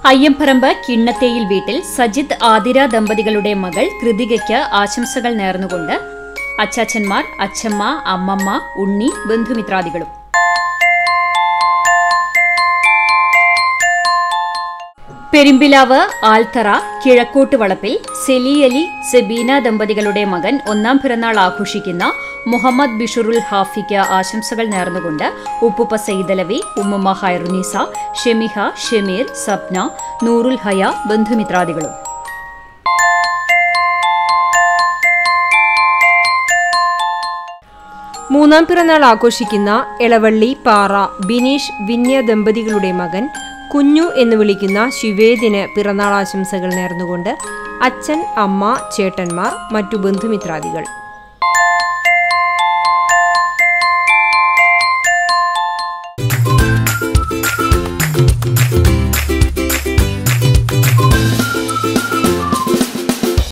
അയ്യമ്പറമ്പ് കിണ്ണത്തേയിൽ വീട്ടിൽ സജിത് ആതിര ദമ്പതികളുടെ മകൾ കൃതികയ്ക്ക് ആശംസകൾ നേർന്നുകൊണ്ട് അച്ചാച്ചന്മാർ അച്ചമ്മ അമ്മമ്മ ഉണ്ണി ബന്ധുമിത്രാദികളും പെരുമ്പിലാവ് ആൽത്തറ കിഴക്കോട്ട് വളപ്പിൽ സെലിയലി സെബീന ദമ്പതികളുടെ മകൻ ഒന്നാം പിറന്നാൾ ആഘോഷിക്കുന്ന മുഹമ്മദ് ബിഷുറുൽ ഹാഫിക്ക് ആശംസകൾ നേർന്നുകൊണ്ട് ഉപ്പുപ്പ സൈദലവി ഉമ്മുമ്മ ഹൈറുനീസ ഷെമിഹ ഷെമീർ സപ്ന നൂറുൽ ഹയ ബന്ധുമിത്രാദികളും മൂന്നാം പിറന്നാൾ ആഘോഷിക്കുന്ന എളവള്ളി പാറ ബിനീഷ് വിന്യ ദമ്പതികളുടെ മകൻ കുഞ്ഞു എന്ന് വിളിക്കുന്ന ശിവേദിന് പിറന്നാൾ ആശംസകൾ നേർന്നുകൊണ്ട് അച്ഛൻ അമ്മ ചേട്ടന്മാർ മറ്റു ബന്ധുമിത്രാദികൾ